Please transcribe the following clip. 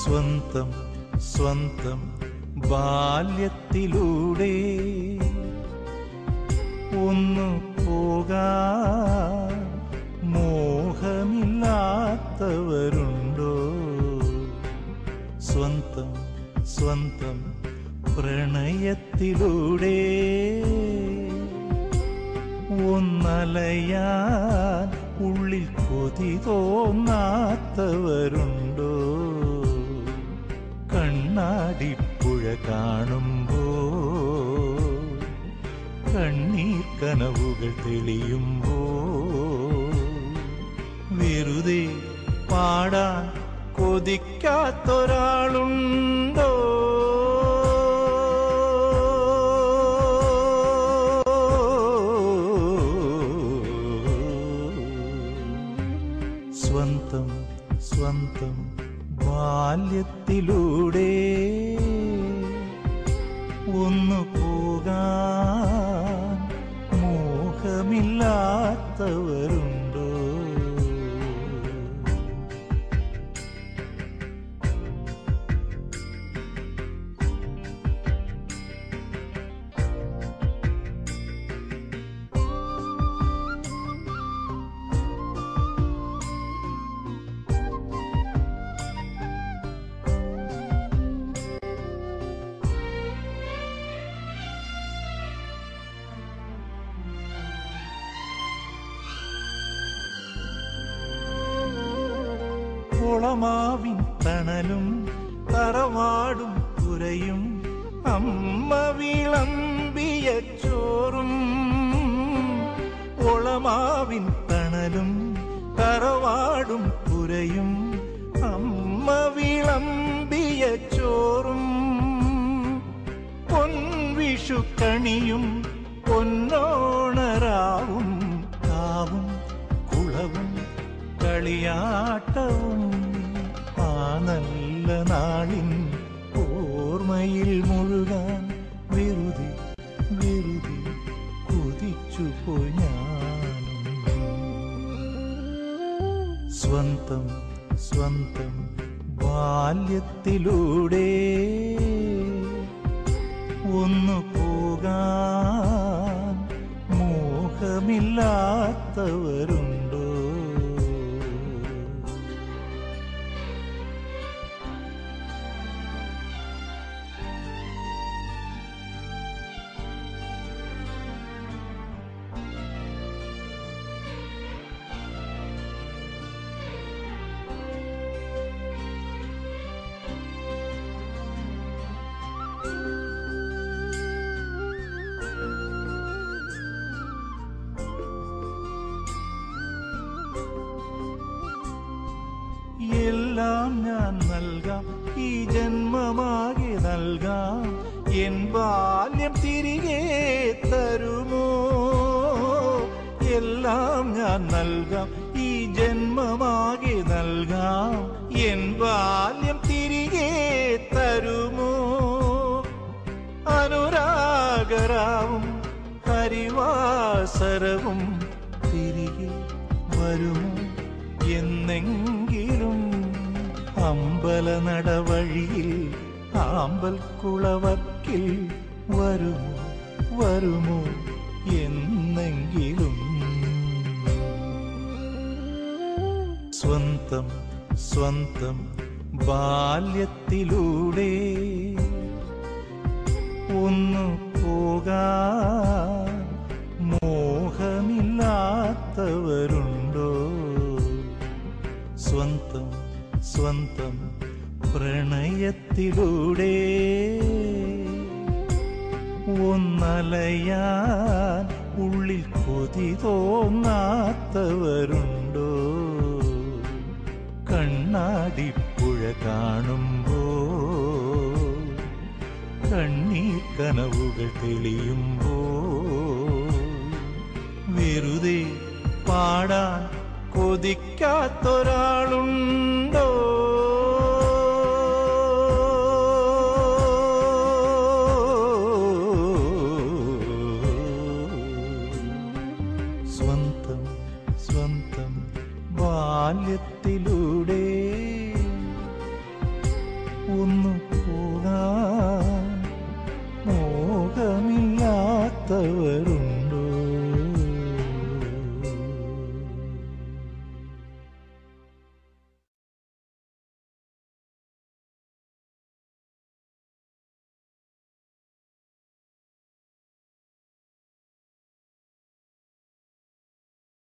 സ്വന്തം സ്വന്തം ബാല്യത്തിലൂടെ ഒന്നു പോകാൻ മോഹമില്ലാത്തവരുണ്ടോ സ്വന്തം സ്വന്തം പ്രണയത്തിലൂടെ ഒന്നലയാൻ ഉള്ളിൽ കൊതി തോന്നാത്തവരുണ്ടോ കണ്ണാടിപ്പുഴ കാണുമ്പോ കണ്ണീർ കനവുകൾ തെളിയുമ്പോ വെറുതെ പാടാൻ കൊതിക്കാത്തൊരാളുണ്ടോ സ്വന്തം സ്വന്തം ബാല്യത്തിലൂടെ ഒന്നു പോകാൻ മോഹമില്ലാത്തവരുണ്ടോ കുളമാവിൻ തണലും തറവാടും പുരയും അമ്മ വിളമ്പിയ ചോറും ഒളമാവിൻ തണലും തറവാടും പുരയും അമ്മ വിളമ്പിയ ചോറും പൊൻവിഷുക്കണിയും പൊന്നോണരാവും കാവും കുളവും കളിയാട്ടവും ആ നല്ല നാളിൻ ഓർമ്മയിൽ മുഴുകാൻ വെറുതെ വെറുതെ കൊതിച്ചു പോയി ഞാനും സ്വന്തം സ്വന്തം ബാല്യത്തിലൂടെ ഒന്നു പോകാൻ മോഹമില്ലാത്തവരുണ്ടോ എല്ലാം ഞാൻ നൽകാം ഈ ജന്മമാകെ നൽകാം എൻ ബാല്യം തിരികെ തരുമോ എല്ലാം ഞാൻ നൽകാം ഈ ജന്മമാകെ നൽകാം എൻ ബാല്യം തിരികെ തരുമോ അനുരാഗരാവും ഹരിവാസരവും തിരികെ വരുമോ എന്നെങ്കിലും അമ്പല നടവഴിയിൽ ആമ്പൽ കുളവക്കിൽ വരുമോ വരുമോ എന്നെങ്കിലും സ്വന്തം സ്വന്തം ബാല്യത്തിലൂടെ ഒന്നു പോകാൻ മോഹമില്ലാത്തവരുണ്ടോ സ്വന്തം സ്വന്തം പ്രണയത്തിലൂടെ ഒന്നലയാൻ ഉള്ളിൽ കൊതി തോന്നാത്തവരുണ്ടോ കണ്ണാടിപ്പുഴ കാണുമ്പോ കണ്ണീർ കനവുകൾ തെളിയുമ്പോ വെറുതെ പാടാൻ കൊതിക്കാത്തൊരാളുണ്ടോ